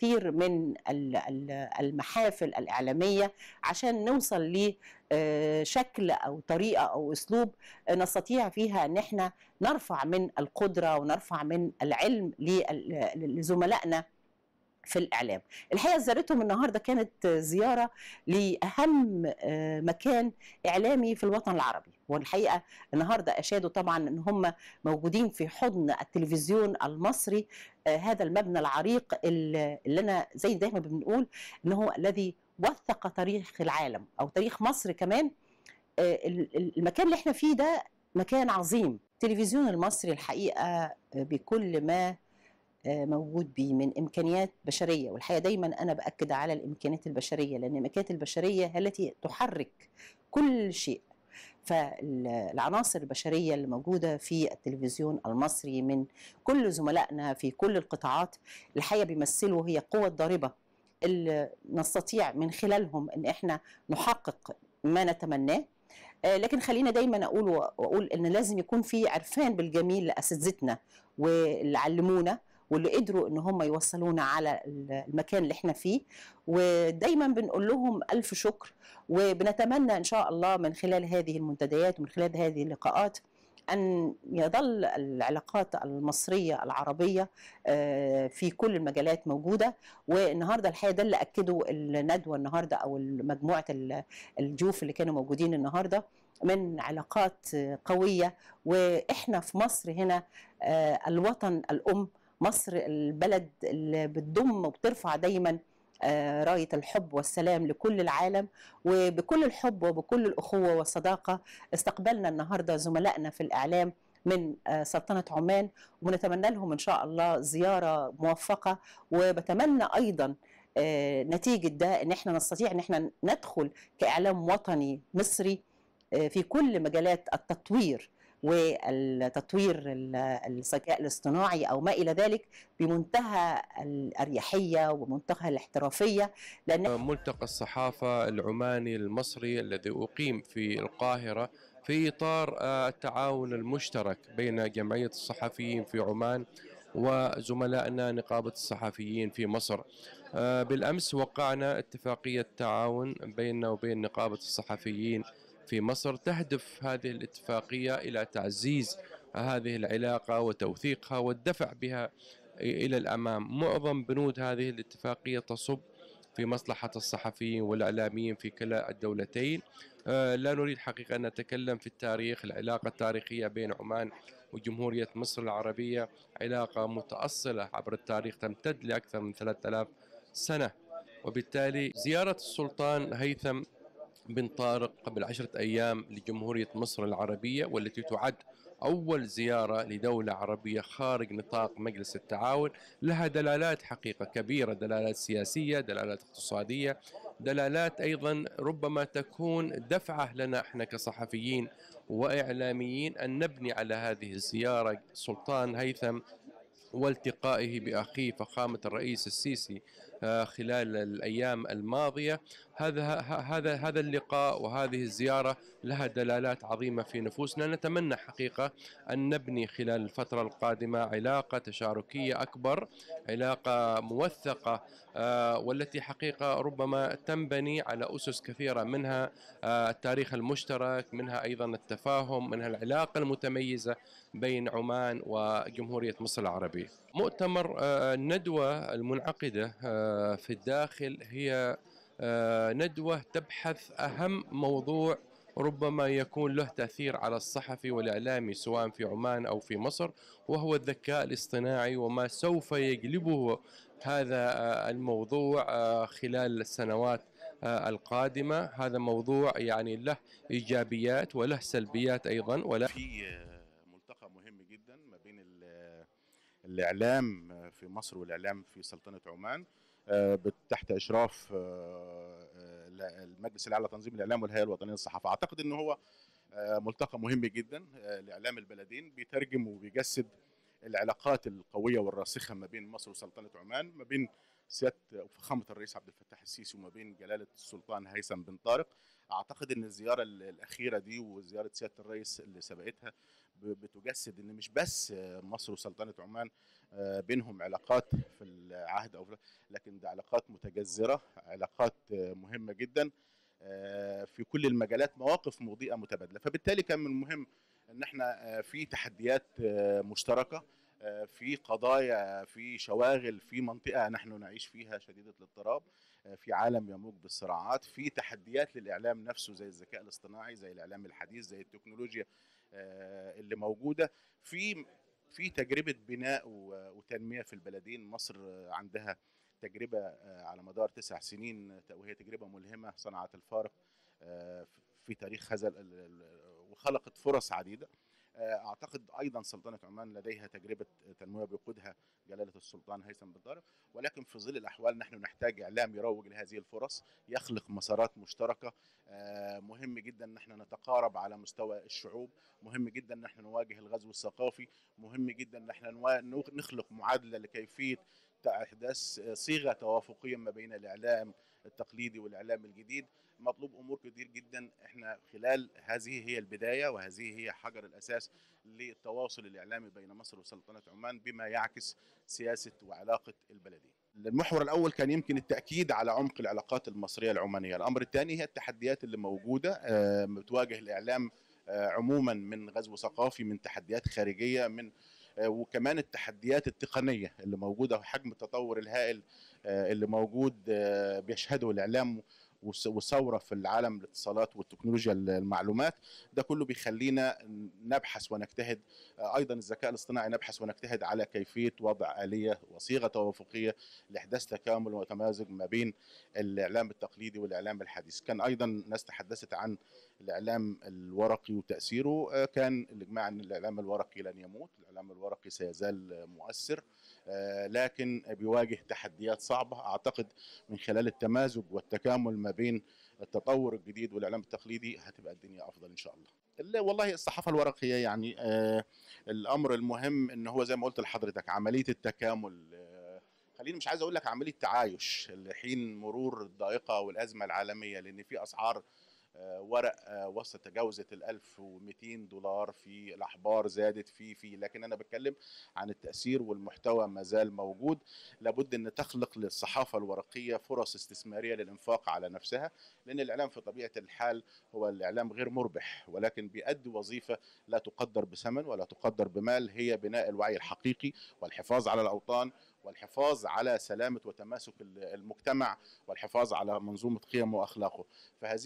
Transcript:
الكثير من ال- ال- المحافل الاعلاميه عشان نوصل لشكل او طريقه او اسلوب نستطيع فيها ان احنا نرفع من القدره ونرفع من العلم لل- لزملائنا في الاعلام. الحقيقه زيارتهم النهارده كانت زياره لاهم آه، مكان اعلامي في الوطن العربي، والحقيقه النهارده اشادوا طبعا ان هم موجودين في حضن التلفزيون المصري آه، هذا المبنى العريق اللي اللي انا زي دايما بنقول ان هو الذي وثق تاريخ العالم او تاريخ مصر كمان آه، ال- ال- المكان اللي احنا فيه ده مكان عظيم التلفزيون المصري الحقيقه آه، بكل ما آه، موجود بيه من امكانيات بشريه والحقيقه دايما انا باكد على الامكانيات البشريه لان الامكانيات البشريه هي التي تحرك كل شيء فالعناصر البشريه اللي موجوده في التلفزيون المصري من كل زملائنا في كل القطاعات الحقيقه بيمثلوا هي قوه ضاربه اللي نستطيع من خلالهم ان احنا نحقق ما نتمناه آه، لكن خلينا دايما اقول واقول ان لازم يكون في عرفان بالجميل لاساتذتنا واللي علمونا واللي قدروا ان هم يوصلونا على المكان اللي احنا فيه ودايما بنقول لهم الف شكر وبنتمنى ان شاء الله من خلال هذه المنتديات ومن خلال هذه اللقاءات ان يظل العلاقات المصريه العربيه آه، في كل المجالات موجوده والنهارده الحقيقه ده اللي اكده الندوه النهارده او مجموعه ال- الضيوف اللي كانوا موجودين النهارده من علاقات آه، قويه واحنا في مصر هنا آه، الوطن الام مصر البلد اللي بتضم وبترفع دايما آه، رايه الحب والسلام لكل العالم وبكل الحب وبكل الاخوه والصداقه استقبلنا النهارده زملائنا في الاعلام من آه، سلطنه عمان ونتمنى لهم ان شاء الله زياره موفقه وبتمنى ايضا آه، نتيجه ده ان احنا نستطيع ان احنا ندخل كاعلام وطني مصري آه، في كل مجالات التطوير والتطوير ال- الذكاء الاصطناعي او ما الى ذلك بمنتهى الاريحيه ومنتهى الاحترافيه لان ملتقى الصحافة العماني المصري الذي أقيم في القاهرة في إطار آه، التعاون المشترك بين جمعية الصحفيين في عمان وزملائنا نقابة الصحفيين في مصر آه، بالأمس وقعنا اتفاقية تعاون بيننا وبين نقابة الصحفيين في مصر تهدف هذه الاتفاقية إلى تعزيز هذه العلاقة وتوثيقها والدفع بها إلى الأمام معظم بنود هذه الاتفاقية تصب في مصلحة الصحفيين والإعلاميين في كلا الدولتين آه، لا نريد حقيقة أن نتكلم في التاريخ العلاقة التاريخية بين عمان وجمهورية مصر العربية علاقة متأصلة عبر التاريخ تمتد لأكثر من 3000 سنة وبالتالي زيارة السلطان هيثم بن طارق قبل عشرة أيام لجمهورية مصر العربية والتي تعد أول زيارة لدولة عربية خارج نطاق مجلس التعاون لها دلالات حقيقة كبيرة دلالات سياسية دلالات اقتصادية دلالات أيضا ربما تكون دفعة لنا احنا كصحفيين وإعلاميين أن نبني على هذه الزيارة سلطان هيثم والتقائه باخيه فخامه الرئيس السيسي آه، خلال الايام الماضيه هذا ه- هذا هذا اللقاء وهذه الزياره لها دلالات عظيمه في نفوسنا نتمنى حقيقه ان نبني خلال الفتره القادمه علاقه تشاركيه اكبر علاقه موثقه آه، والتي حقيقه ربما تنبني على اسس كثيره منها آه، التاريخ المشترك منها ايضا التفاهم منها العلاقه المتميزه بين عمان وجمهوريه مصر العربيه. مؤتمر آه، الندوه المنعقده آه، في الداخل هي آه، ندوه تبحث اهم موضوع ربما يكون له تاثير على الصحفي والاعلامي سواء في عمان او في مصر وهو الذكاء الاصطناعي وما سوف يجلبه هذا آه، الموضوع آه، خلال السنوات آه، القادمه هذا موضوع يعني له ايجابيات وله سلبيات ايضا ولا في آه، ملتقى مهم جدا ما بين ال- الاعلام في مصر والاعلام في سلطنه عمان آه، بت- تحت اشراف آه، آه، لا- المجلس الاعلى لتنظيم الاعلام والهيئه الوطنيه للصحافه اعتقد ان هو آه، ملتقى مهم جدا آه، لاعلام البلدين بيترجم وبيجسد العلاقات القويه والراسخه ما بين مصر وسلطنه عمان ما بين سياده وفخامه الرئيس عبد الفتاح السيسي وما بين جلاله السلطان هيثم بن طارق اعتقد ان الزياره ال- الاخيره دي وزياره سياده الرئيس اللي سبقتها ب- بتجسد ان مش بس آه، مصر وسلطنه عمان آه، بينهم علاقات في العهد او في- لكن ده علاقات متجذره علاقات آه، مهمه جدا آه، في كل المجالات مواقف مضيئه متبادله فبالتالي كان من المهم ان احنا آه، في تحديات آه، مشتركه آه، في قضايا في شواغل في منطقه نحن نعيش فيها شديده الاضطراب آه، في عالم يموج بالصراعات في تحديات للاعلام نفسه زي الذكاء الاصطناعي زي الاعلام الحديث زي التكنولوجيا آه، اللي موجوده في في تجربه بناء و- وتنميه في البلدين مصر آه، عندها تجربه آه، على مدار تسع سنين آه، وهي تجربه ملهمه صنعت الفارق آه، في تاريخ هذا ال- ال- وخلقت فرص عديده آه، اعتقد ايضا سلطنه عمان لديها تجربه تنميه بيقودها جلاله السلطان هيثم بن طارق ولكن في ظل الاحوال نحن نحتاج اعلام يروج لهذه الفرص يخلق مسارات مشتركه آه، مهم جدا ان احنا نتقارب على مستوى الشعوب مهم جدا ان احنا نواجه الغزو الثقافي مهم جدا ان احنا نوا- نخلق معادله لكيفيه احداث صيغه توافقيه ما بين الاعلام التقليدي والاعلام الجديد مطلوب امور كتير جدا احنا خلال هذه هي البدايه وهذه هي حجر الاساس للتواصل الاعلامي بين مصر وسلطنه عمان بما يعكس سياسه وعلاقه البلدين. المحور الاول كان يمكن التاكيد على عمق العلاقات المصريه العمانيه، الامر الثاني هي التحديات اللي موجوده آه، بتواجه الاعلام آه، عموما من غزو ثقافي من تحديات خارجيه من آه، وكمان التحديات التقنيه اللي موجوده وحجم التطور الهائل آه، اللي موجود آه، بيشهده الاعلام والس- والثوره في العالم الاتصالات والتكنولوجيا المعلومات ده كله بيخلينا نبحث ونجتهد آه، ايضا الذكاء الاصطناعي نبحث ونجتهد على كيفيه وضع اليه وصيغه توافقيه لاحداث تكامل وتمازج ما بين الاعلام التقليدي والاعلام الحديث كان ايضا ناس تحدثت عن الاعلام الورقي وتاثيره آه، كان الاجماع ان الاعلام الورقي لن يموت الاعلام الورقي سيزال مؤثر آه، لكن بيواجه تحديات صعبه اعتقد من خلال التمازج والتكامل ما بين التطور الجديد والاعلام التقليدي هتبقى الدنيا افضل ان شاء الله. لا والله الصحافه الورقيه يعني آه الامر المهم ان هو زي ما قلت لحضرتك عمليه التكامل آه خليني مش عايز اقول لك عمليه تعايش لحين مرور الضائقه والازمه العالميه لان في اسعار آه، ورق آه، وصلت تجاوزت ال 1200 دولار في الاحبار زادت في في لكن انا بتكلم عن التاثير والمحتوى ما زال موجود لابد ان تخلق للصحافه الورقيه فرص استثماريه للانفاق على نفسها لان الاعلام في طبيعه الحال هو الاعلام غير مربح ولكن بيؤدي وظيفه لا تقدر بثمن ولا تقدر بمال هي بناء الوعي الحقيقي والحفاظ على الاوطان والحفاظ على سلامه وتماسك المجتمع والحفاظ على منظومه قيمه واخلاقه فهذه